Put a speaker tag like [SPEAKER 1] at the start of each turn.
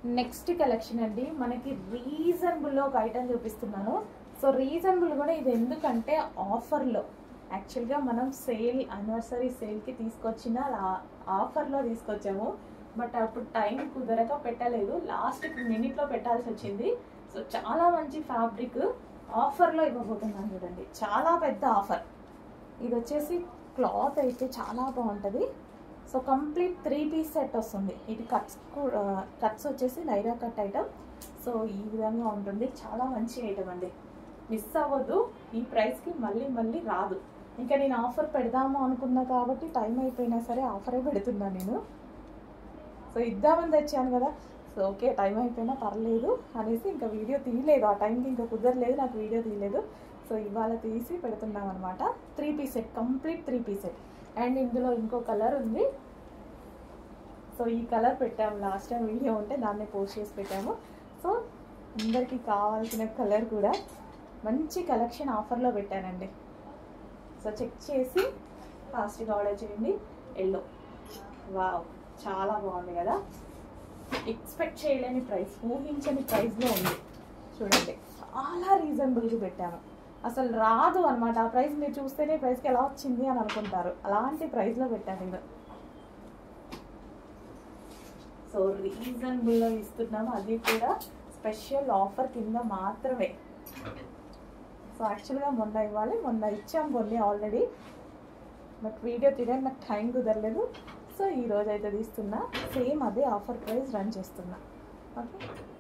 [SPEAKER 1] next collection అండి మనకి రీజనబుల్లో ఒక ఐటమ్ చూపిస్తున్నాను సో రీజనబుల్ కూడా ఇది ఎందుకంటే ఆఫర్లో యాక్చువల్గా మనం సేల్ యానివర్సరీ సేల్కి తీసుకొచ్చిన ఆఫర్లో తీసుకొచ్చాము బట్ అప్పుడు టైం కుదరక పెట్టలేదు లాస్ట్ మినిట్లో పెట్టాల్సి వచ్చింది సో చాలా మంచి ఫ్యాబ్రిక్ ఆఫర్లో ఇవ్వబోతున్నాను చూడండి చాలా పెద్ద ఆఫర్ ఇది వచ్చేసి క్లాత్ అయితే చాలా బాగుంటుంది so complete three piece set వస్తుంది ఇది కట్స్ కట్స్ వచ్చేసి నైరా కట్ ఐటమ్ సో ఈ విధంగా ఉంటుంది చాలా మంచి ఐటమ్ అండి మిస్ అవ్వద్దు ఈ ప్రైస్కి మళ్ళీ మళ్ళీ రాదు ఇంకా నేను ఆఫర్ పెడదాము అనుకున్నా కాబట్టి టైం అయిపోయినా సరే ఆఫరే పెడుతున్నా నేను సో ఇద్దామని తెచ్చాను కదా సో ఓకే టైం అయిపోయినా పర్లేదు అనేసి ఇంకా వీడియో తీయలేదు ఆ టైంకి ఇంకా కుదరలేదు నాకు వీడియో తీయలేదు సో ఇవాళ తీసి పెడుతున్నాం అనమాట three piece set complete three piece set and ఇందులో ఇంకో కలర్ ఉంది సో ఈ కలర్ పెట్టాము లాస్ట్ టైం వీడియో ఉంటే దాన్ని పోస్ట్ చేసి పెట్టాము సో అందరికీ కావాల్సిన కలర్ కూడా మంచి కలెక్షన్ ఆఫర్లో పెట్టానండి సో చెక్ చేసి ఫాస్ట్గా ఆర్డర్ చేయండి ఎల్లో వావ్ చాలా బాగుంది కదా ఎక్స్పెక్ట్ చేయలేని ప్రైస్ ఊహించని ప్రైస్లో ఉంది చూడండి చాలా రీజనబుల్గా పెట్టాము అసలు రాదు అనమాట ఆ ప్రైస్ మీరు చూస్తేనే ప్రైస్కి ఎలా వచ్చింది అని అనుకుంటారు అలాంటి ప్రైస్లో పెట్టాను ఇది సో రీజనబుల్లో ఇస్తున్నాము అది కూడా స్పెషల్ ఆఫర్ కింద మాత్రమే సో యాక్చువల్గా మొన్న ఇవ్వాలి మొన్న ఇచ్చాం కొన్ని ఆల్రెడీ బట్ వీడియో తీయడానికి నాకు టైం కుదరలేదు సో ఈ రోజు అయితే తీస్తున్నా సేమ్ అదే ఆఫర్ ప్రైస్ రన్ చేస్తున్నా ఓకే